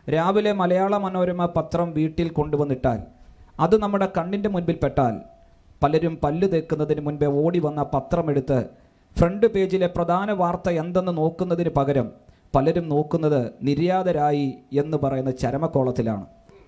രാവിലെ മലയാള മനോരമ പത്രം വീട്ടിൽ കൊണ്ടുവന്നിട്ടാൽ അത് നമ്മുടെ കണ്ണിൻ്റെ മുൻപിൽ പെട്ടാൽ പലരും പല്ല് തേക്കുന്നതിന് മുൻപേ ഓടി വന്ന പത്രമെടുത്ത് ഫ്രണ്ട് പേജിലെ പ്രധാന വാർത്ത എന്തെന്ന് നോക്കുന്നതിന് പകരം പലരും നോക്കുന്നത് നിര്യാതരായി എന്ന് പറയുന്ന ചരമക്കോളത്തിലാണ്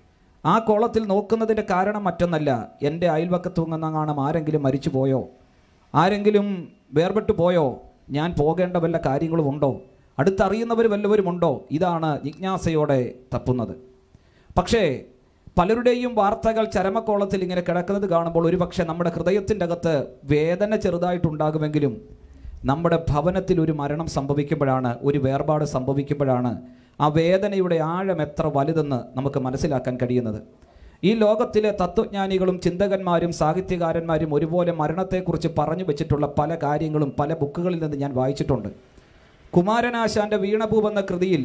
ആ കോളത്തിൽ നോക്കുന്നതിൻ്റെ കാരണം മറ്റൊന്നല്ല എൻ്റെ അയൽവക്കത്ത് തൂങ്ങുന്നങ്ങാണം ആരെങ്കിലും മരിച്ചു പോയോ ആരെങ്കിലും വേർപെട്ടു പോയോ ഞാൻ പോകേണ്ട വല്ല കാര്യങ്ങളും ഉണ്ടോ അടുത്തറിയുന്നവർ വല്ലവരും ഉണ്ടോ ഇതാണ് ജിജ്ഞാസയോടെ തപ്പുന്നത് പക്ഷേ പലരുടെയും വാർത്തകൾ ചരമക്കോളത്തിൽ ഇങ്ങനെ കിടക്കുന്നത് കാണുമ്പോൾ ഒരുപക്ഷെ നമ്മുടെ ഹൃദയത്തിൻ്റെ അകത്ത് വേദന ചെറുതായിട്ടുണ്ടാകുമെങ്കിലും നമ്മുടെ ഭവനത്തിൽ ഒരു മരണം സംഭവിക്കുമ്പോഴാണ് ഒരു വേർപാട് സംഭവിക്കുമ്പോഴാണ് ആ വേദനയുടെ ആഴം എത്ര വലുതെന്ന് നമുക്ക് മനസ്സിലാക്കാൻ കഴിയുന്നത് ഈ ലോകത്തിലെ തത്വജ്ഞാനികളും ചിന്തകന്മാരും സാഹിത്യകാരന്മാരും ഒരുപോലെ മരണത്തെക്കുറിച്ച് പറഞ്ഞു വെച്ചിട്ടുള്ള പല കാര്യങ്ങളും പല ബുക്കുകളിൽ നിന്ന് ഞാൻ വായിച്ചിട്ടുണ്ട് കുമാരനാശാന്റെ വീണഭൂപ് എന്ന കൃതിയിൽ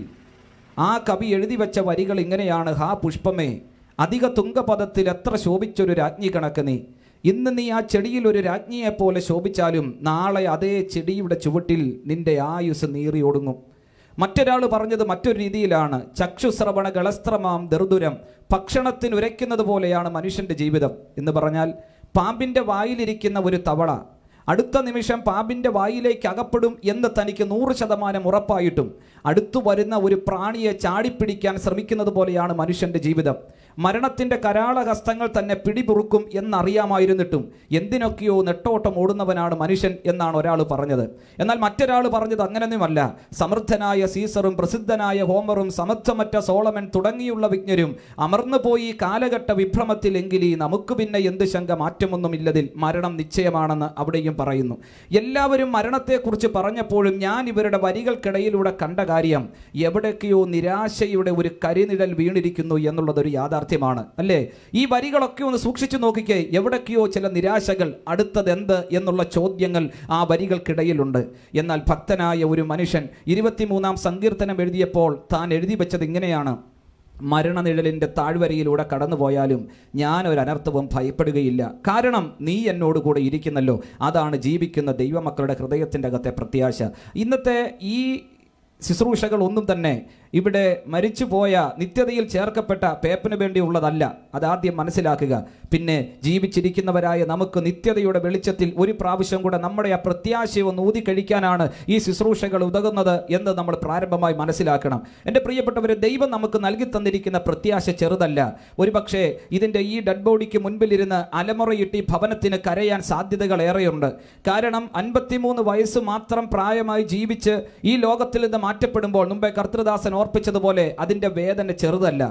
ആ കവി എഴുതി വെച്ച വരികൾ ഇങ്ങനെയാണ് ഹാ പുഷ്പമേ അധിക തുങ്കപദത്തിൽ എത്ര ശോഭിച്ചൊരു രാജ്ഞി കണക്ക് നീ ഇന്ന് നീ ആ ചെടിയിൽ ഒരു രാജ്ഞിയെപ്പോലെ ശോഭിച്ചാലും നാളെ അതേ ചെടിയുടെ ചുവട്ടിൽ നിന്റെ ആയുസ് നീറി ഒടുങ്ങും മറ്റൊരാൾ പറഞ്ഞത് മറ്റൊരു രീതിയിലാണ് ചക്ഷുശ്രവണ ഗളസ്ത്രമാം ദർദുരം ഭക്ഷണത്തിന് ഉരയ്ക്കുന്നത് പോലെയാണ് മനുഷ്യന്റെ ജീവിതം എന്ന് പറഞ്ഞാൽ പാമ്പിന്റെ വായിലിരിക്കുന്ന ഒരു തവള അടുത്ത നിമിഷം പാമ്പിന്റെ വായിലേക്ക് അകപ്പെടും എന്ന് തനിക്ക് നൂറ് ശതമാനം ഉറപ്പായിട്ടും അടുത്തു വരുന്ന ഒരു പ്രാണിയെ ചാടിപ്പിടിക്കാൻ ശ്രമിക്കുന്നത് പോലെയാണ് മനുഷ്യന്റെ ജീവിതം മരണത്തിന്റെ കരാളഹസ്തങ്ങൾ തന്നെ പിടിപുറുക്കും എന്നറിയാമായിരുന്നിട്ടും എന്തിനൊക്കെയോ നെട്ടോട്ടം ഓടുന്നവനാണ് മനുഷ്യൻ എന്നാണ് ഒരാൾ പറഞ്ഞത് എന്നാൽ മറ്റൊരാൾ പറഞ്ഞത് അങ്ങനെയൊന്നുമല്ല സമൃദ്ധനായ സീസറും പ്രസിദ്ധനായ ഹോമറും സമത്വമറ്റ സോളമൻ തുടങ്ങിയുള്ള വിജ്ഞരും അമർന്നുപോയി ഈ കാലഘട്ട വിഭ്രമത്തിൽ എങ്കിലീ നമുക്ക് പിന്നെ എന്ത് ശങ്ക മാറ്റമൊന്നുമില്ലതിൽ മരണം നിശ്ചയമാണെന്ന് അവിടെയും പറയുന്നു എല്ലാവരും മരണത്തെക്കുറിച്ച് പറഞ്ഞപ്പോഴും ഞാൻ ഇവരുടെ വരികൾക്കിടയിലൂടെ കണ്ട കാര്യം എവിടേക്കെയോ നിരാശയുടെ ഒരു കരിനിഴൽ വീണിരിക്കുന്നു എന്നുള്ളതൊരു യാഥാർത്ഥ്യമാണ് അല്ലേ ഈ വരികളൊക്കെ ഒന്ന് സൂക്ഷിച്ചു നോക്കിക്കേ എവിടേക്കെയോ ചില നിരാശകൾ അടുത്തത് എന്ത് എന്നുള്ള ചോദ്യങ്ങൾ ആ വരികൾക്കിടയിലുണ്ട് എന്നാൽ ഭക്തനായ ഒരു മനുഷ്യൻ ഇരുപത്തിമൂന്നാം സങ്കീർത്തനം എഴുതിയപ്പോൾ താൻ എഴുതി വെച്ചത് ഇങ്ങനെയാണ് മരണനിഴലിൻ്റെ താഴ്വരയിലൂടെ കടന്നുപോയാലും ഞാൻ ഒരു അനർത്ഥവും ഭയപ്പെടുകയില്ല കാരണം നീ എന്നോട് കൂടെ ഇരിക്കുന്നല്ലോ അതാണ് ജീവിക്കുന്ന ദൈവമക്കളുടെ ഹൃദയത്തിൻ്റെ അകത്തെ പ്രത്യാശ ഇന്നത്തെ ഈ ശുശ്രൂഷകൾ ഒന്നും തന്നെ ഇവിടെ മരിച്ചുപോയ നിത്യതയിൽ ചേർക്കപ്പെട്ട പേപ്പന് വേണ്ടിയുള്ളതല്ല അതാദ്യം മനസ്സിലാക്കുക പിന്നെ ജീവിച്ചിരിക്കുന്നവരായ നമുക്ക് നിത്യതയുടെ വെളിച്ചത്തിൽ ഒരു പ്രാവശ്യം കൂടെ നമ്മുടെ ആ പ്രത്യാശയെ ഒന്ന് ഊതിക്കഴിക്കാനാണ് ഈ ശുശ്രൂഷകൾ ഉതകുന്നത് എന്ന് നമ്മൾ പ്രാരംഭമായി മനസ്സിലാക്കണം എൻ്റെ പ്രിയപ്പെട്ടവരെ ദൈവം നമുക്ക് നൽകി തന്നിരിക്കുന്ന പ്രത്യാശ ചെറുതല്ല ഒരുപക്ഷെ ഇതിൻ്റെ ഈ ഡെഡ് ബോഡിക്ക് മുൻപിലിരുന്ന് അലമുറയിട്ട് ഈ ഭവനത്തിന് കരയാൻ സാധ്യതകൾ ഏറെയുണ്ട് കാരണം അൻപത്തിമൂന്ന് വയസ്സ് മാത്രം പ്രായമായി ജീവിച്ച് ഈ ലോകത്തിൽ നിന്ന് മാറ്റപ്പെടുമ്പോൾ മുമ്പേ കർത്തൃദാസൻ ഓർപ്പിച്ചതുപോലെ അതിൻ്റെ വേദന ചെറുതല്ല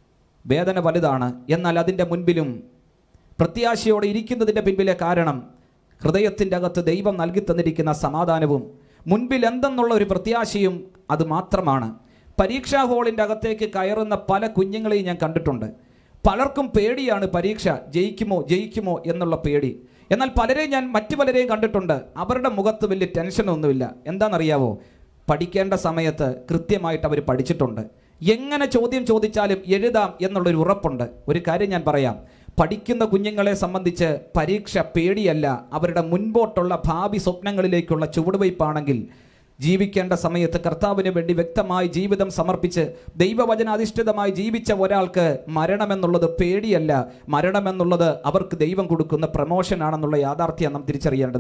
വേദന വലുതാണ് എന്നാൽ അതിൻ്റെ മുൻപിലും പ്രത്യാശയോടെ ഇരിക്കുന്നതിൻ്റെ പിൻപിലെ കാരണം ഹൃദയത്തിൻ്റെ അകത്ത് ദൈവം നൽകി തന്നിരിക്കുന്ന സമാധാനവും മുൻപിൽ എന്തെന്നുള്ള ഒരു പ്രത്യാശയും അത് മാത്രമാണ് പരീക്ഷാ ഹാളിൻ്റെ അകത്തേക്ക് കയറുന്ന പല കുഞ്ഞുങ്ങളെയും ഞാൻ കണ്ടിട്ടുണ്ട് പലർക്കും പേടിയാണ് പരീക്ഷ ജയിക്കുമോ ജയിക്കുമോ എന്നുള്ള പേടി എന്നാൽ പലരെയും ഞാൻ മറ്റു പലരെയും കണ്ടിട്ടുണ്ട് അവരുടെ മുഖത്ത് വലിയ ടെൻഷനൊന്നുമില്ല എന്താണെന്നറിയാവോ പഠിക്കേണ്ട സമയത്ത് കൃത്യമായിട്ട് അവർ പഠിച്ചിട്ടുണ്ട് എങ്ങനെ ചോദ്യം ചോദിച്ചാലും എഴുതാം എന്നുള്ളൊരു ഉറപ്പുണ്ട് ഒരു കാര്യം ഞാൻ പറയാം പഠിക്കുന്ന കുഞ്ഞുങ്ങളെ സംബന്ധിച്ച് പരീക്ഷ പേടിയല്ല അവരുടെ മുൻപോട്ടുള്ള ഭാവി സ്വപ്നങ്ങളിലേക്കുള്ള ചുവടുവയ്പ്പാണെങ്കിൽ ജീവിക്കേണ്ട സമയത്ത് കർത്താവിന് വേണ്ടി വ്യക്തമായി ജീവിതം സമർപ്പിച്ച് ദൈവവചനാധിഷ്ഠിതമായി ജീവിച്ച ഒരാൾക്ക് മരണമെന്നുള്ളത് പേടിയല്ല മരണമെന്നുള്ളത് അവർക്ക് ദൈവം കൊടുക്കുന്ന പ്രമോഷൻ ആണെന്നുള്ള യാഥാർത്ഥ്യം നാം തിരിച്ചറിയേണ്ടത്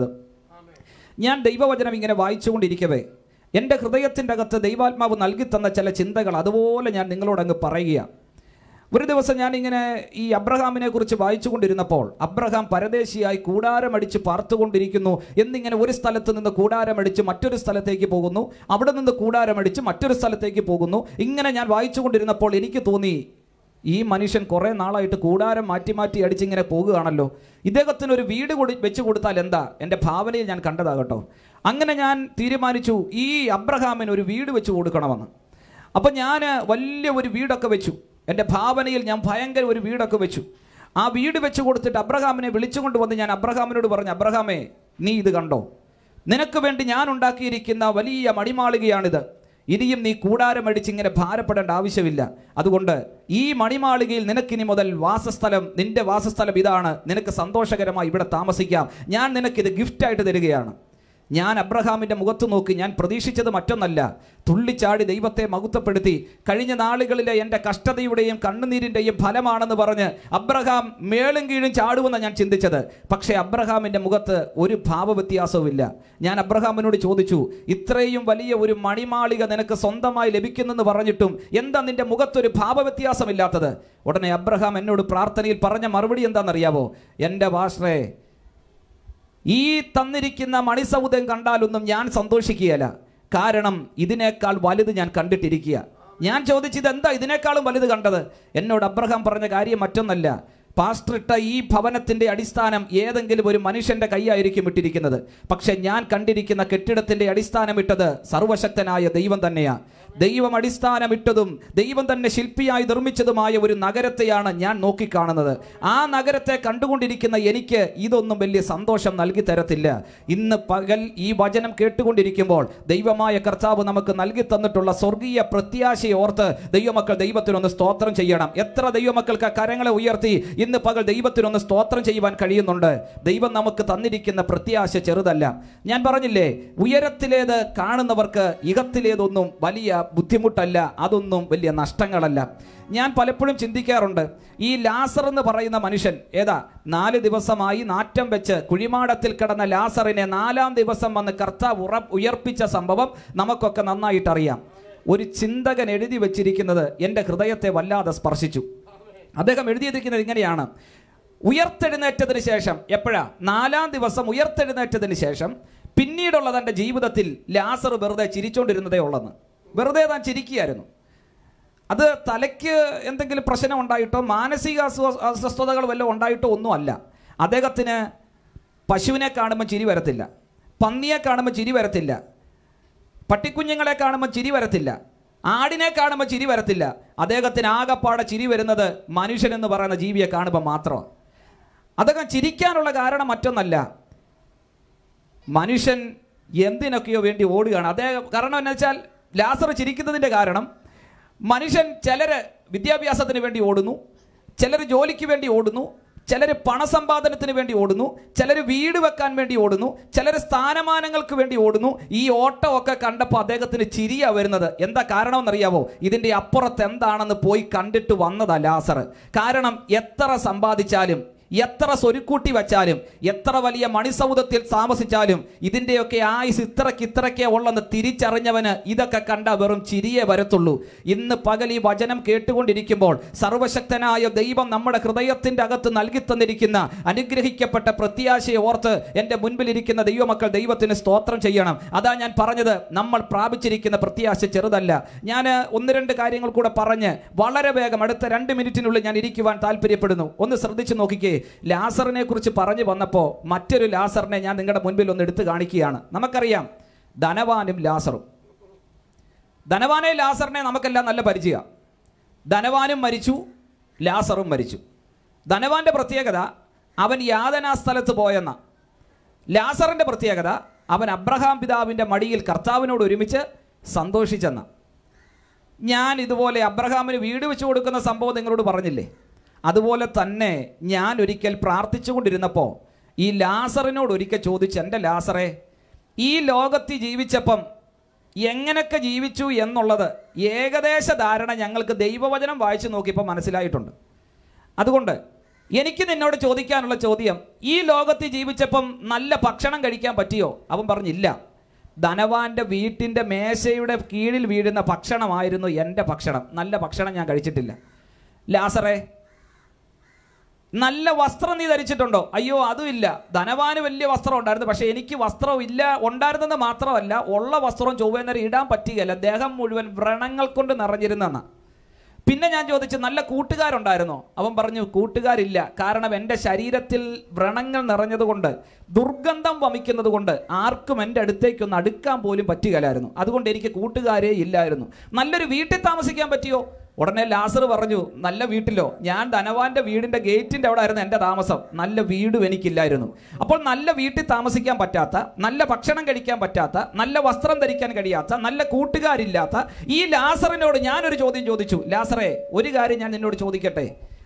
ഞാൻ ദൈവവചനം ഇങ്ങനെ വായിച്ചുകൊണ്ടിരിക്കവേ എൻ്റെ ഹൃദയത്തിൻ്റെ അകത്ത് ദൈവാത്മാവ് നൽകി തന്ന ചില ചിന്തകൾ അതുപോലെ ഞാൻ നിങ്ങളോട് അങ്ങ് പറയുക ഒരു ദിവസം ഞാൻ ഇങ്ങനെ ഈ അബ്രഹാമിനെ കുറിച്ച് വായിച്ചുകൊണ്ടിരുന്നപ്പോൾ അബ്രഹാം പരദേശിയായി കൂടാരമടിച്ച് പാർത്തുകൊണ്ടിരിക്കുന്നു എന്നിങ്ങനെ ഒരു സ്ഥലത്ത് നിന്ന് കൂടാരമടിച്ച് മറ്റൊരു സ്ഥലത്തേക്ക് പോകുന്നു അവിടെ നിന്ന് കൂടാരമടിച്ച് മറ്റൊരു സ്ഥലത്തേക്ക് പോകുന്നു ഇങ്ങനെ ഞാൻ വായിച്ചുകൊണ്ടിരുന്നപ്പോൾ എനിക്ക് തോന്നി ഈ മനുഷ്യൻ കുറേ നാളായിട്ട് കൂടാരം മാറ്റി മാറ്റി അടിച്ചിങ്ങനെ പോകുകയാണല്ലോ ഇദ്ദേഹത്തിന് ഒരു വീട് കൊടു വെച്ച് കൊടുത്താൽ എന്താ എൻ്റെ ഭാവനയിൽ ഞാൻ കണ്ടതാകട്ടോ അങ്ങനെ ഞാൻ തീരുമാനിച്ചു ഈ അബ്രഹാമിന് ഒരു വീട് വെച്ച് കൊടുക്കണമെന്ന് അപ്പം ഞാൻ വലിയ ഒരു വീടൊക്കെ വെച്ചു എൻ്റെ ഭാവനയിൽ ഞാൻ ഭയങ്കര ഒരു വീടൊക്കെ വെച്ചു ആ വീട് വെച്ച് കൊടുത്തിട്ട് അബ്രഹാമിനെ വിളിച്ചുകൊണ്ട് വന്ന് ഞാൻ അബ്രഹാമിനോട് പറഞ്ഞു അബ്രഹാമേ നീ ഇത് കണ്ടോ നിനക്ക് വേണ്ടി ഞാൻ ഉണ്ടാക്കിയിരിക്കുന്ന വലിയ മണിമാളികയാണിത് ഇനിയും നീ കൂടാരമടിച്ച് ഇങ്ങനെ ഭാരപ്പെടേണ്ട ആവശ്യമില്ല അതുകൊണ്ട് ഈ മണിമാളികയിൽ നിനക്കിനി മുതൽ വാസസ്ഥലം നിന്റെ വാസസ്ഥലം ഇതാണ് നിനക്ക് സന്തോഷകരമായി ഇവിടെ താമസിക്കാം ഞാൻ നിനക്കിത് ഗിഫ്റ്റായിട്ട് തരികയാണ് ഞാൻ അബ്രഹാമിൻ്റെ മുഖത്ത് നോക്കി ഞാൻ പ്രതീക്ഷിച്ചത് മറ്റൊന്നല്ല തുള്ളിച്ചാടി ദൈവത്തെ മഹത്വപ്പെടുത്തി കഴിഞ്ഞ നാളുകളിലെ എൻ്റെ കഷ്ടതയുടെയും കണ്ണുനീരിൻ്റെയും ഫലമാണെന്ന് പറഞ്ഞ് അബ്രഹാം മേളും കീഴും ചാടുമെന്ന് ഞാൻ ചിന്തിച്ചത് പക്ഷേ അബ്രഹാമിൻ്റെ മുഖത്ത് ഒരു ഭാവവ്യത്യാസവുമില്ല ഞാൻ അബ്രഹാമിനോട് ചോദിച്ചു ഇത്രയും വലിയ ഒരു മണിമാളിക നിനക്ക് സ്വന്തമായി ലഭിക്കുന്നെന്ന് പറഞ്ഞിട്ടും എന്താ നിന്റെ മുഖത്തൊരു ഭാവവ്യത്യാസമില്ലാത്തത് ഉടനെ അബ്രഹാം എന്നോട് പ്രാർത്ഥനയിൽ പറഞ്ഞ മറുപടി എന്താണെന്നറിയാവോ എൻ്റെ ഭാഷേ ഈ തന്നിരിക്കുന്ന മണിസൗധം കണ്ടാലൊന്നും ഞാൻ സന്തോഷിക്കുകയല്ല കാരണം ഇതിനേക്കാൾ വലുത് ഞാൻ കണ്ടിട്ടിരിക്കുക ഞാൻ ചോദിച്ചത് എന്താ ഇതിനേക്കാളും വലുത് കണ്ടത് എന്നോട് അബ്രഹാം പറഞ്ഞ കാര്യം മറ്റൊന്നല്ല പാസ്റ്റർ ഇട്ട ഈ ഭവനത്തിന്റെ അടിസ്ഥാനം ഏതെങ്കിലും ഒരു മനുഷ്യന്റെ കൈയായിരിക്കും ഇട്ടിരിക്കുന്നത് പക്ഷെ ഞാൻ കണ്ടിരിക്കുന്ന കെട്ടിടത്തിന്റെ അടിസ്ഥാനം ഇട്ടത് സർവശക്തനായ ദൈവം തന്നെയാണ് ദൈവം അടിസ്ഥാനം ഇട്ടതും ദൈവം തന്നെ ശില്പിയായി നിർമ്മിച്ചതുമായ ഒരു നഗരത്തെയാണ് ഞാൻ നോക്കിക്കാണുന്നത് ആ നഗരത്തെ കണ്ടുകൊണ്ടിരിക്കുന്ന എനിക്ക് ഇതൊന്നും വലിയ സന്തോഷം നൽകി തരത്തില്ല ഇന്ന് പകൽ ഈ വചനം കേട്ടുകൊണ്ടിരിക്കുമ്പോൾ ദൈവമായ കർത്താവ് നമുക്ക് നൽകി തന്നിട്ടുള്ള സ്വർഗീയ പ്രത്യാശയെ ഓർത്ത് ദൈവമക്കൾ ദൈവത്തിനൊന്ന് സ്തോത്രം ചെയ്യണം എത്ര ദൈവമക്കൾക്ക് കരങ്ങളെ ഉയർത്തി ഇന്ന് പകൽ ദൈവത്തിനൊന്ന് സ്തോത്രം ചെയ്യുവാൻ കഴിയുന്നുണ്ട് ദൈവം നമുക്ക് തന്നിരിക്കുന്ന പ്രത്യാശ ചെറുതല്ല ഞാൻ പറഞ്ഞില്ലേ ഉയരത്തിലേത് കാണുന്നവർക്ക് ഇഹത്തിലേതൊന്നും വലിയ ബുദ്ധിമുട്ടല്ല അതൊന്നും വലിയ നഷ്ടങ്ങളല്ല ഞാൻ പലപ്പോഴും ചിന്തിക്കാറുണ്ട് ഈ ലാസർ എന്ന് പറയുന്ന മനുഷ്യൻ ഏതാ നാല് ദിവസമായി നാറ്റം വെച്ച് കുഴിമാടത്തിൽ കിടന്ന ലാസറിനെ നാലാം ദിവസം വന്ന് കർത്താവ് ഉറ ഉയർപ്പിച്ച സംഭവം നമുക്കൊക്കെ നന്നായിട്ട് അറിയാം ഒരു ചിന്തകൻ എഴുതി വെച്ചിരിക്കുന്നത് എൻ്റെ ഹൃദയത്തെ വല്ലാതെ സ്പർശിച്ചു അദ്ദേഹം എഴുതിയിരിക്കുന്നത് ഇങ്ങനെയാണ് ഉയർത്തെഴുന്നേറ്റതിന് ശേഷം എപ്പോഴാ നാലാം ദിവസം ഉയർത്തെഴുന്നേറ്റതിന് ശേഷം പിന്നീടുള്ള തൻ്റെ ജീവിതത്തിൽ ലാസർ വെറുതെ ചിരിച്ചോണ്ടിരുന്നതേ ഉള്ളെന്ന് വെറുതെ താൻ ചിരിക്കുകയായിരുന്നു അത് തലയ്ക്ക് എന്തെങ്കിലും പ്രശ്നം ഉണ്ടായിട്ടോ മാനസിക അസ്വ- അസ്വസ്ഥതകൾ വല്ലതും ഉണ്ടായിട്ടോ ഒന്നുമല്ല അദ്ദേഹത്തിന് പശുവിനെ കാണുമ്പോൾ ചിരി വരത്തില്ല പന്നിയെ കാണുമ്പോൾ ചിരി വരത്തില്ല പട്ടിക്കുഞ്ഞുങ്ങളെ കാണുമ്പോൾ ചിരി വരത്തില്ല ആടിനെ കാണുമ്പോൾ ചിരി വരത്തില്ല അദ്ദേഹത്തിന് ആകപ്പാടെ ചിരി വരുന്നത് മനുഷ്യൻ എന്ന് പറയുന്ന ജീവിയെ കാണുമ്പോൾ മാത്രമാണ് അദ്ദേഹം ചിരിക്കാനുള്ള കാരണം മറ്റൊന്നല്ല മനുഷ്യൻ എന്തിനൊക്കെയോ വേണ്ടി ഓടുകയാണ് അദ്ദേഹം കാരണം എന്ന് വെച്ചാൽ ലാസർ ചിരിക്കുന്നതിൻ്റെ കാരണം മനുഷ്യൻ ചിലർ വിദ്യാഭ്യാസത്തിന് വേണ്ടി ഓടുന്നു ചിലർ ജോലിക്ക് വേണ്ടി ഓടുന്നു ചിലർ പണസമ്പാദനത്തിന് വേണ്ടി ഓടുന്നു ചിലർ വീട് വെക്കാൻ വേണ്ടി ഓടുന്നു ചിലർ സ്ഥാനമാനങ്ങൾക്ക് വേണ്ടി ഓടുന്നു ഈ ഓട്ടമൊക്കെ കണ്ടപ്പോൾ അദ്ദേഹത്തിന് ചിരിയാ വരുന്നത് എന്താ കാരണമെന്നറിയാവോ ഇതിൻ്റെ അപ്പുറത്ത് എന്താണെന്ന് പോയി കണ്ടിട്ട് വന്നതാ ലാസർ കാരണം എത്ര സമ്പാദിച്ചാലും എത്ര സ്വരുക്കൂട്ടി വച്ചാലും എത്ര വലിയ മണിസൗധത്തിൽ താമസിച്ചാലും ഇതിൻ്റെയൊക്കെ ആയുസ് ഇത്രയ്ക്ക് ഇത്രയ്ക്കേ ഉള്ളെന്ന് തിരിച്ചറിഞ്ഞവന് ഇതൊക്കെ കണ്ട വെറും ചിരിയേ വരത്തുള്ളൂ ഇന്ന് പകൽ ഈ വചനം കേട്ടുകൊണ്ടിരിക്കുമ്പോൾ സർവശക്തനായ ദൈവം നമ്മുടെ ഹൃദയത്തിൻ്റെ അകത്ത് നൽകി തന്നിരിക്കുന്ന അനുഗ്രഹിക്കപ്പെട്ട പ്രത്യാശയെ ഓർത്ത് എൻ്റെ മുൻപിലിരിക്കുന്ന ദൈവമക്കൾ ദൈവത്തിന് സ്തോത്രം ചെയ്യണം അതാ ഞാൻ പറഞ്ഞത് നമ്മൾ പ്രാപിച്ചിരിക്കുന്ന പ്രത്യാശ ചെറുതല്ല ഞാൻ ഒന്ന് രണ്ട് കാര്യങ്ങൾ കൂടെ പറഞ്ഞ് വളരെ വേഗം അടുത്ത രണ്ട് മിനിറ്റിനുള്ളിൽ ഞാൻ ഇരിക്കുവാൻ താല്പര്യപ്പെടുന്നു ഒന്ന് ശ്രദ്ധിച്ചു നോക്കിക്കേ ലാസറിനെ കുറിച്ച് പറഞ്ഞു വന്നപ്പോൾ മറ്റൊരു ലാസറിനെ ഞാൻ നിങ്ങളുടെ മുൻപിൽ ഒന്ന് എടുത്തു കാണിക്കുകയാണ് നമുക്കറിയാം ധനവാനും ലാസറും ധനവാനെ ലാസറിനെ നമുക്കെല്ലാം നല്ല പരിചയമാണ് ധനവാനും മരിച്ചു ലാസറും മരിച്ചു ധനവാന്റെ പ്രത്യേകത അവൻ യാതനാ സ്ഥലത്ത് പോയെന്ന ലാസറിന്റെ പ്രത്യേകത അവൻ അബ്രഹാം പിതാവിൻ്റെ മടിയിൽ കർത്താവിനോട് ഒരുമിച്ച് സന്തോഷിച്ചെന്ന ഞാൻ ഇതുപോലെ അബ്രഹാമിന് വീട് വെച്ച് കൊടുക്കുന്ന സംഭവം നിങ്ങളോട് പറഞ്ഞില്ലേ അതുപോലെ തന്നെ ഞാൻ ഒരിക്കൽ പ്രാർത്ഥിച്ചുകൊണ്ടിരുന്നപ്പോൾ ഈ ലാസറിനോട് ഒരിക്കൽ ചോദിച്ചു എൻ്റെ ലാസറെ ഈ ലോകത്തിൽ ജീവിച്ചപ്പം എങ്ങനെയൊക്കെ ജീവിച്ചു എന്നുള്ളത് ഏകദേശ ധാരണ ഞങ്ങൾക്ക് ദൈവവചനം വായിച്ചു നോക്കിയപ്പോൾ മനസ്സിലായിട്ടുണ്ട് അതുകൊണ്ട് എനിക്ക് നിന്നോട് ചോദിക്കാനുള്ള ചോദ്യം ഈ ലോകത്തിൽ ജീവിച്ചപ്പം നല്ല ഭക്ഷണം കഴിക്കാൻ പറ്റിയോ അവൻ പറഞ്ഞില്ല ധനവാന്റെ വീട്ടിൻ്റെ മേശയുടെ കീഴിൽ വീഴുന്ന ഭക്ഷണമായിരുന്നു എൻ്റെ ഭക്ഷണം നല്ല ഭക്ഷണം ഞാൻ കഴിച്ചിട്ടില്ല ലാസറേ നല്ല വസ്ത്രം നീ ധരിച്ചിട്ടുണ്ടോ അയ്യോ അതുമില്ല ധനവാന് വലിയ വസ്ത്രം ഉണ്ടായിരുന്നു പക്ഷേ എനിക്ക് വസ്ത്രം ഇല്ല ഉണ്ടായിരുന്നെന്ന് മാത്രമല്ല ഉള്ള വസ്ത്രം ചൊവ്വേ നേരം ഇടാൻ പറ്റുകയല്ല ദേഹം മുഴുവൻ വ്രണങ്ങൾ കൊണ്ട് നിറഞ്ഞിരുന്നെന്ന പിന്നെ ഞാൻ ചോദിച്ചു നല്ല കൂട്ടുകാരുണ്ടായിരുന്നോ അവൻ പറഞ്ഞു കൂട്ടുകാരില്ല കാരണം എൻ്റെ ശരീരത്തിൽ വ്രണങ്ങൾ നിറഞ്ഞതുകൊണ്ട് ദുർഗന്ധം വമിക്കുന്നത് കൊണ്ട് ആർക്കും എൻ്റെ അടുത്തേക്കൊന്ന് അടുക്കാൻ പോലും പറ്റുകയില്ലായിരുന്നു അതുകൊണ്ട് എനിക്ക് കൂട്ടുകാരേ ഇല്ലായിരുന്നു നല്ലൊരു വീട്ടിൽ താമസിക്കാൻ പറ്റിയോ ഉടനെ ലാസർ പറഞ്ഞു നല്ല വീട്ടിലോ ഞാൻ ധനവാന്റെ വീടിന്റെ ഗേറ്റിന്റെ അവിടെ ആയിരുന്നു എൻ്റെ താമസം നല്ല വീടും എനിക്കില്ലായിരുന്നു അപ്പോൾ നല്ല വീട്ടിൽ താമസിക്കാൻ പറ്റാത്ത നല്ല ഭക്ഷണം കഴിക്കാൻ പറ്റാത്ത നല്ല വസ്ത്രം ധരിക്കാൻ കഴിയാത്ത നല്ല കൂട്ടുകാരില്ലാത്ത ഈ ലാസറിനോട് ഞാനൊരു ചോദ്യം ചോദിച്ചു ലാസറേ ഒരു കാര്യം ഞാൻ നിന്നോട് ചോദിക്കട്ടെ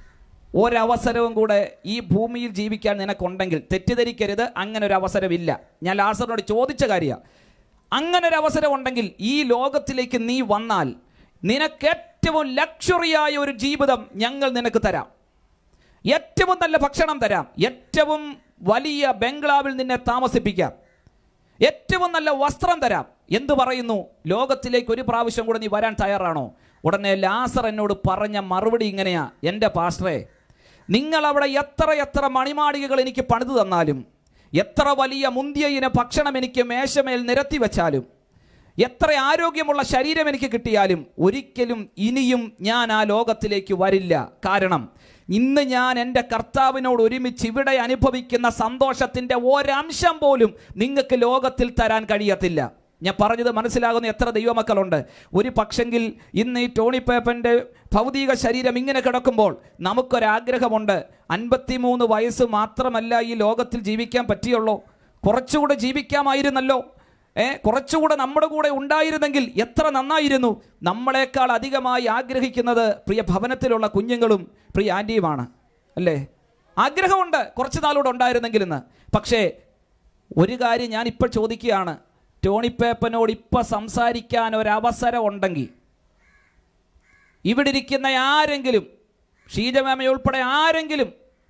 ഒരവസരവും കൂടെ ഈ ഭൂമിയിൽ ജീവിക്കാൻ നിനക്കുണ്ടെങ്കിൽ തെറ്റിദ്ധരിക്കരുത് അങ്ങനെ ഒരു അവസരമില്ല ഞാൻ ലാസറിനോട് ചോദിച്ച കാര്യമാണ് അങ്ങനെ ഒരു അവസരം ഉണ്ടെങ്കിൽ ഈ ലോകത്തിലേക്ക് നീ വന്നാൽ നിനക്ക് ഏറ്റവും ലക്ഷറിയായ ഒരു ജീവിതം ഞങ്ങൾ നിനക്ക് തരാം ഏറ്റവും നല്ല ഭക്ഷണം തരാം ഏറ്റവും വലിയ ബംഗ്ലാവിൽ നിന്നെ താമസിപ്പിക്കാം ഏറ്റവും നല്ല വസ്ത്രം തരാം എന്തു പറയുന്നു ലോകത്തിലേക്ക് ഒരു പ്രാവശ്യം കൂടെ നീ വരാൻ തയ്യാറാണോ ഉടനെ ലാസർ എന്നോട് പറഞ്ഞ മറുപടി ഇങ്ങനെയാ എൻ്റെ പാസ്റ്ററെ നിങ്ങൾ അവിടെ എത്ര എത്ര മണിമാളികകൾ എനിക്ക് പണിതു തന്നാലും എത്ര വലിയ മുന്തിയ ഇന ഭക്ഷണം എനിക്ക് മേശമേൽ നിരത്തി വെച്ചാലും എത്ര ആരോഗ്യമുള്ള ശരീരം എനിക്ക് കിട്ടിയാലും ഒരിക്കലും ഇനിയും ഞാൻ ആ ലോകത്തിലേക്ക് വരില്ല കാരണം ഇന്ന് ഞാൻ എൻ്റെ കർത്താവിനോട് ഒരുമിച്ച് ഇവിടെ അനുഭവിക്കുന്ന സന്തോഷത്തിൻ്റെ ഒരംശം പോലും നിങ്ങൾക്ക് ലോകത്തിൽ തരാൻ കഴിയത്തില്ല ഞാൻ പറഞ്ഞത് മനസ്സിലാകുന്ന എത്ര ദൈവമക്കളുണ്ട് ഒരു പക്ഷെങ്കിൽ ഇന്ന് ഈ ടോണി പേപ്പൻ്റെ ഭൗതിക ശരീരം ഇങ്ങനെ കിടക്കുമ്പോൾ നമുക്കൊരാഗ്രഹമുണ്ട് അൻപത്തിമൂന്ന് വയസ്സ് മാത്രമല്ല ഈ ലോകത്തിൽ ജീവിക്കാൻ പറ്റിയുള്ളൂ കുറച്ചുകൂടെ ജീവിക്കാമായിരുന്നല്ലോ ഏ കുറച്ചുകൂടെ നമ്മുടെ കൂടെ ഉണ്ടായിരുന്നെങ്കിൽ എത്ര നന്നായിരുന്നു നമ്മളെക്കാൾ അധികമായി ആഗ്രഹിക്കുന്നത് പ്രിയ ഭവനത്തിലുള്ള കുഞ്ഞുങ്ങളും പ്രിയ ആൻറ്റിയുമാണ് അല്ലേ ആഗ്രഹമുണ്ട് കുറച്ച് നാളൂടെ ഉണ്ടായിരുന്നെങ്കിൽ എന്ന് പക്ഷേ ഒരു കാര്യം ഞാൻ ഇപ്പോൾ ചോദിക്കുകയാണ് ടോണി പേപ്പനോട് ഇപ്പം സംസാരിക്കാൻ ഒരവസരം ഉണ്ടെങ്കിൽ ഇവിടെ ഇരിക്കുന്ന ആരെങ്കിലും ഷീജമേമ ഉൾപ്പെടെ ആരെങ്കിലും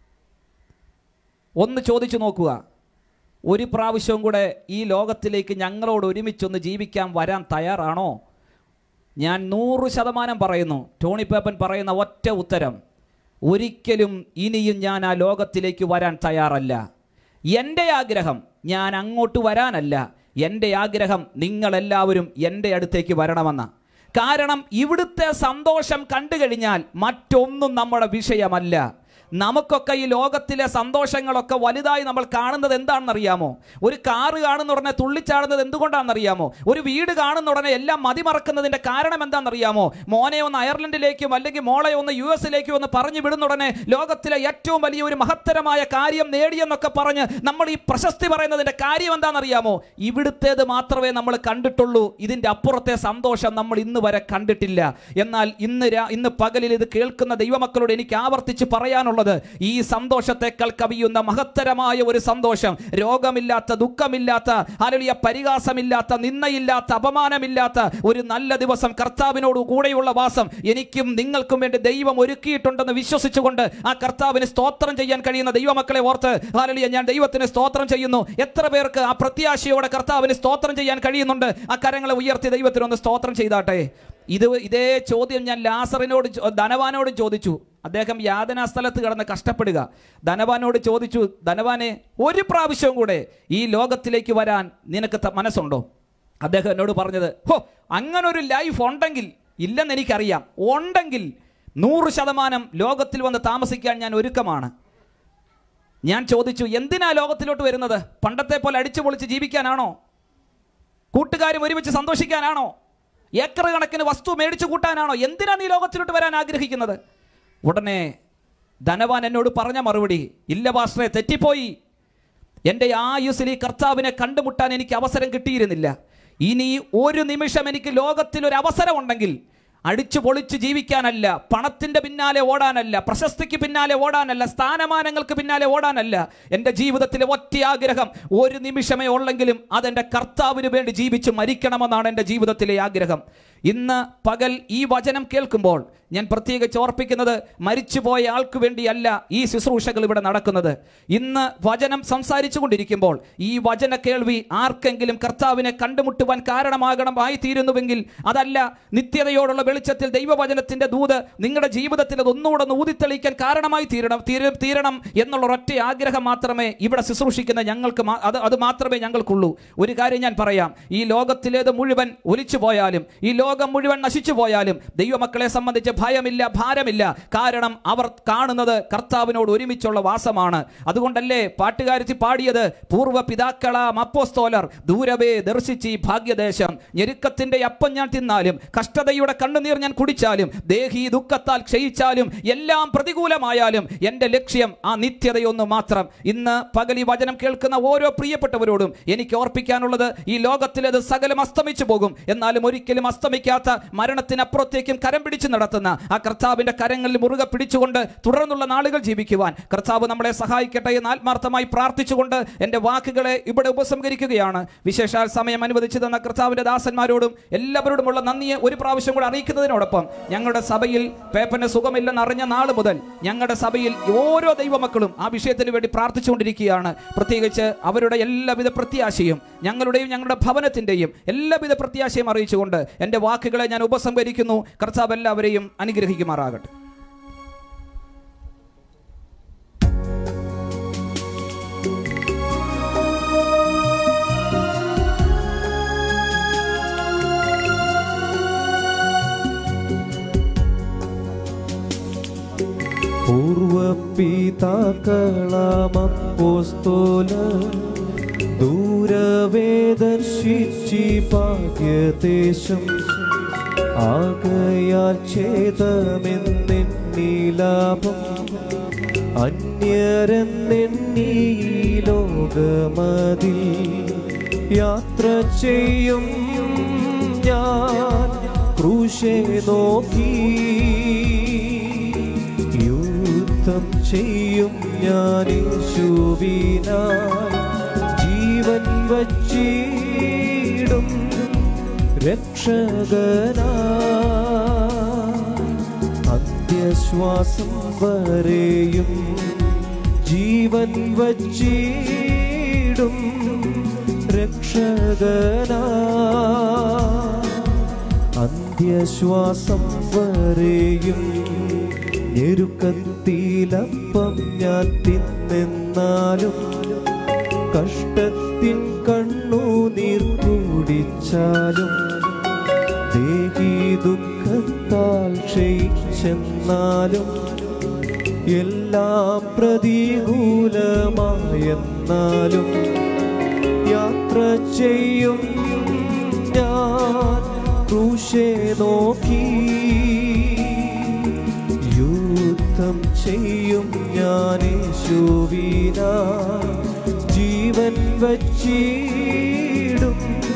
ഒന്ന് ചോദിച്ചു നോക്കുക ഒരു പ്രാവശ്യവും കൂടെ ഈ ലോകത്തിലേക്ക് ഞങ്ങളോട് ഒരുമിച്ചൊന്ന് ജീവിക്കാൻ വരാൻ തയ്യാറാണോ ഞാൻ നൂറ് ശതമാനം പറയുന്നു ടോണി പേപ്പൻ പറയുന്ന ഒറ്റ ഉത്തരം ഒരിക്കലും ഇനിയും ഞാൻ ആ ലോകത്തിലേക്ക് വരാൻ തയ്യാറല്ല എൻ്റെ ആഗ്രഹം ഞാൻ അങ്ങോട്ട് വരാനല്ല എൻ്റെ ആഗ്രഹം നിങ്ങളെല്ലാവരും എൻ്റെ അടുത്തേക്ക് വരണമെന്ന കാരണം ഇവിടുത്തെ സന്തോഷം കണ്ടു കഴിഞ്ഞാൽ മറ്റൊന്നും നമ്മുടെ വിഷയമല്ല നമുക്കൊക്കെ ഈ ലോകത്തിലെ സന്തോഷങ്ങളൊക്കെ വലുതായി നമ്മൾ കാണുന്നത് എന്താണെന്നറിയാമോ ഒരു കാറ് കാണുന്ന ഉടനെ തുള്ളിച്ചാടുന്നത് എന്തുകൊണ്ടാണെന്നറിയാമോ ഒരു വീട് കാണുന്ന ഉടനെ എല്ലാം മതിമറക്കുന്നതിന്റെ കാരണം എന്താണെന്നറിയാമോ മോനെ ഒന്ന് അയർലൻഡിലേക്കും അല്ലെങ്കിൽ മോളെ ഒന്ന് യു എസിലേക്കും ഒന്ന് പറഞ്ഞു വിടുന്ന ഉടനെ ലോകത്തിലെ ഏറ്റവും വലിയ ഒരു മഹത്തരമായ കാര്യം നേടിയെന്നൊക്കെ പറഞ്ഞ് നമ്മൾ ഈ പ്രശസ്തി പറയുന്നതിന്റെ കാര്യം എന്താണെന്നറിയാമോ ഇവിടുത്തേത് മാത്രമേ നമ്മൾ കണ്ടിട്ടുള്ളൂ ഇതിന്റെ അപ്പുറത്തെ സന്തോഷം നമ്മൾ ഇന്ന് വരെ കണ്ടിട്ടില്ല എന്നാൽ ഇന്ന് രാ- ഇന്ന് പകലിൽ ഇത് കേൾക്കുന്ന ദൈവമക്കളോട് എനിക്ക് ആവർത്തിച്ച് പറയാനുള്ളത് ഈ സന്തോഷത്തെക്കാൾ കവിയുന്ന മഹത്തരമായ ഒരു സന്തോഷം രോഗമില്ലാത്ത ദുഃഖമില്ലാത്ത അലളിയ പരിഹാസമില്ലാത്ത നിന്നയില്ലാത്ത അപമാനമില്ലാത്ത ഒരു നല്ല ദിവസം കർത്താവിനോട് കൂടെയുള്ള വാസം എനിക്കും നിങ്ങൾക്കും വേണ്ടി ദൈവം ഒരുക്കിയിട്ടുണ്ടെന്ന് വിശ്വസിച്ചുകൊണ്ട് ആ കർത്താവിന് സ്തോത്രം ചെയ്യാൻ കഴിയുന്ന ദൈവമക്കളെ ഓർത്ത് ഹാലലിയ ഞാൻ ദൈവത്തിന് സ്തോത്രം ചെയ്യുന്നു എത്ര പേർക്ക് ആ പ്രത്യാശയോടെ കർത്താവിന് സ്തോത്രം ചെയ്യാൻ കഴിയുന്നുണ്ട് ആ കരങ്ങളെ ഉയർത്തി ദൈവത്തിനൊന്ന് സ്തോത്രം ചെയ്താട്ടെ ഇത് ഇതേ ചോദ്യം ഞാൻ ലാസറിനോട് ചോ- ധനവാനോട് ചോദിച്ചു അദ്ദേഹം യാതനാ സ്ഥലത്ത് കിടന്ന് കഷ്ടപ്പെടുക ധനവാനോട് ചോദിച്ചു ധനവാനെ ഒരു പ്രാവശ്യവും കൂടെ ഈ ലോകത്തിലേക്ക് വരാൻ നിനക്ക് ത- മനസ്സുണ്ടോ അദ്ദേഹം എന്നോട് പറഞ്ഞത് ഹോ അങ്ങനൊരു ലൈഫ് ഉണ്ടെങ്കിൽ ഇല്ലെന്ന് എനിക്കറിയാം ഉണ്ടെങ്കിൽ നൂറ് ശതമാനം ലോകത്തിൽ വന്ന് താമസിക്കാൻ ഞാൻ ഒരുക്കമാണ് ഞാൻ ചോദിച്ചു എന്തിനാ ലോകത്തിലോട്ട് വരുന്നത് പണ്ടത്തെ പോലെ അടിച്ചു പൊളിച്ച് ജീവിക്കാനാണോ കൂട്ടുകാരും ഒരുമിച്ച് സന്തോഷിക്കാനാണോ ഏക്കർ കണക്കിന് വസ്തു മേടിച്ചു കൂട്ടാനാണോ എന്തിനാ നീ ലോകത്തിലോട്ട് വരാൻ ആഗ്രഹിക്കുന്നത് ഉടനെ ധനവാൻ എന്നോട് പറഞ്ഞ മറുപടി ഇല്ല പാസ്റ്ററെ തെറ്റിപ്പോയി എൻ്റെ ആയുസ്സിൽ ഈ കർത്താവിനെ കണ്ടുമുട്ടാൻ എനിക്ക് അവസരം കിട്ടിയിരുന്നില്ല ഇനി ഒരു നിമിഷം എനിക്ക് ലോകത്തിൽ ഒരു അവസരം ഉണ്ടെങ്കിൽ അടിച്ചു പൊളിച്ച് ജീവിക്കാനല്ല പണത്തിൻ്റെ പിന്നാലെ ഓടാനല്ല പ്രശസ്തിക്ക് പിന്നാലെ ഓടാനല്ല സ്ഥാനമാനങ്ങൾക്ക് പിന്നാലെ ഓടാനല്ല എൻ്റെ ജീവിതത്തിലെ ഒറ്റ ആഗ്രഹം ഒരു നിമിഷമേ ഉള്ളെങ്കിലും അതെൻ്റെ കർത്താവിന് വേണ്ടി ജീവിച്ച് മരിക്കണമെന്നാണ് എൻ്റെ ജീവിതത്തിലെ ആഗ്രഹം ഇന്ന് പകൽ ഈ വചനം കേൾക്കുമ്പോൾ ഞാൻ പ്രത്യേകിച്ച് ഓർപ്പിക്കുന്നത് മരിച്ചുപോയ ആൾക്ക് വേണ്ടിയല്ല ഈ ശുശ്രൂഷകൾ ഇവിടെ നടക്കുന്നത് ഇന്ന് വചനം സംസാരിച്ചു കൊണ്ടിരിക്കുമ്പോൾ ഈ വചന കേൾവി ആർക്കെങ്കിലും കർത്താവിനെ കണ്ടുമുട്ടുവാൻ കാരണമാകണമായി തീരുന്നുവെങ്കിൽ അതല്ല നിത്യതയോടുള്ള വെളിച്ചത്തിൽ ദൈവവചനത്തിന്റെ ദൂത് നിങ്ങളുടെ ജീവിതത്തിൽ അത് ഒന്നുകൂടെ ഒന്ന് ഊതിത്തെളിക്കാൻ കാരണമായി തീരണം തീര- തീരണം എന്നുള്ള ഒറ്റ ആഗ്രഹം മാത്രമേ ഇവിടെ ശുശ്രൂഷിക്കുന്ന ഞങ്ങൾക്ക് മാ- അത് അത് മാത്രമേ ഞങ്ങൾക്കുള്ളൂ ഒരു കാര്യം ഞാൻ പറയാം ഈ ലോകത്തിലേത് മുഴുവൻ ഒലിച്ചു പോയാലും ഈ ലോകം മുഴുവൻ നശിച്ചു പോയാലും ദൈവമക്കളെ സംബന്ധിച്ച് ഭയമില്ല ഭാരമില്ല കാരണം അവർ കാണുന്നത് കർത്താവിനോട് ഒരുമിച്ചുള്ള വാസമാണ് അതുകൊണ്ടല്ലേ പാട്ടുകാരിച്ച് പാടിയത് പൂർവ്വ പിതാക്കളാം അപ്പോസ്തോലർ ദൂരവേ ദർശിച്ച് ഈ ഭാഗ്യദേശം ഞെരുക്കത്തിന്റെ അപ്പം ഞാൻ തിന്നാലും കഷ്ടതയുടെ കണ്ണുനീർ ഞാൻ കുടിച്ചാലും ദേഹി ദുഃഖത്താൽ ക്ഷയിച്ചാലും എല്ലാം പ്രതികൂലമായാലും എൻ്റെ ലക്ഷ്യം ആ നിത്യതയൊന്നു മാത്രം ഇന്ന് പകൽ ഈ വചനം കേൾക്കുന്ന ഓരോ പ്രിയപ്പെട്ടവരോടും എനിക്ക് ഓർപ്പിക്കാനുള്ളത് ഈ ലോകത്തിലേത് സകലം അസ്തമിച്ചു പോകും എന്നാലും ഒരിക്കലും അസ്തമിക്കും അവസാനിക്കാത്ത മരണത്തിനപ്പുറത്തേക്കും കരം പിടിച്ച് നടത്തുന്ന ആ കർത്താവിന്റെ കരങ്ങളിൽ മുറുകെ പിടിച്ചുകൊണ്ട് തുടർന്നുള്ള നാളുകൾ ജീവിക്കുവാൻ കർത്താവ് നമ്മളെ സഹായിക്കട്ടെ എന്ന് ആത്മാർത്ഥമായി പ്രാർത്ഥിച്ചുകൊണ്ട് എൻ്റെ വാക്കുകളെ ഇവിടെ ഉപസംഹരിക്കുകയാണ് വിശേഷാൽ സമയം അനുവദിച്ചു തന്ന കർത്താവിന്റെ ദാസന്മാരോടും എല്ലാവരോടുമുള്ള നന്ദിയെ ഒരു പ്രാവശ്യം കൂടെ അറിയിക്കുന്നതിനോടൊപ്പം ഞങ്ങളുടെ സഭയിൽ പേപ്പന് സുഖമില്ലെന്ന് അറിഞ്ഞ നാൾ മുതൽ ഞങ്ങളുടെ സഭയിൽ ഓരോ ദൈവമക്കളും ആ വിഷയത്തിന് വേണ്ടി പ്രാർത്ഥിച്ചുകൊണ്ടിരിക്കുകയാണ് പ്രത്യേകിച്ച് അവരുടെ എല്ലാവിധ പ്രത്യാശയും ഞങ്ങളുടെയും ഞങ്ങളുടെ ഭവനത്തിൻ്റെയും എല്ലാവിധ പ്രത്യാശയും അറിയിച്ചുകൊണ്ട് എൻ്റെ വാക്കുകളെ ഞാൻ ഉപസംഹരിക്കുന്നു കർത്താവ് എല്ലാവരെയും അനുഗ്രഹിക്കുമാറാകട്ടെ പൂർവപിതാക്കളാമപ്പോസ്തോല ദൂരവേദർശിച്ചി ഭാഗ്യദേശം ആകയാൽ ഛേദമെന്നെണ്ണി ലാഭം അന്യരെന്നെണ്ണി ഈ ലോകമതിൽ യാത്ര ചെയ്യും ഞാൻ ക്രൂശെ നോക്കി യുദ്ധം ചെയ്യും ഞാൻ യേശുവിനായി ജീവൻ വച്ചിടും രക്ഷകനായി അന്ത്യശ്വാസം വരെയും ജീവൻ വച്ചിടും രക്ഷകനായി അന്ത്യശ്വാസം വരെയും ഞെരുക്കത്തിലപ്പം ഞാൻ തിന്നെന്നാലും കഷ്ടത്തിൻ കണ്ണുനീർ കുടിച്ചാലും ദേഹി ദുഃഖത്താൽ ക്ഷയിച്ചെന്നാലും എല്ലാം പ്രതികൂലമായെന്നാലും യാത്ര ചെയ്യും ഞാൻ ക്രൂശെ നോക്കി യുദ്ധം ചെയ്യും ഞാൻ യേശുവിനായി ജീവൻ വച്ചിടും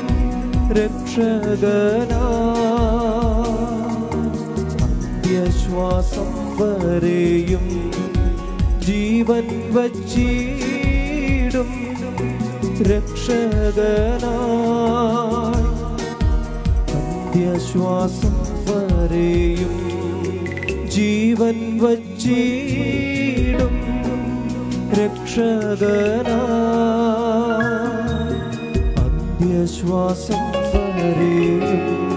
രക്ഷകനായി അന്ത്യശ്വാസം വരെയും ജീവൻ വച്ചിടും രക്ഷകനായി അന്ത്യശ്വാസം വരെയും ജീവൻ വച്ചിടും രക്ഷകനായി അന്ത്യശ്വാസം വരെയും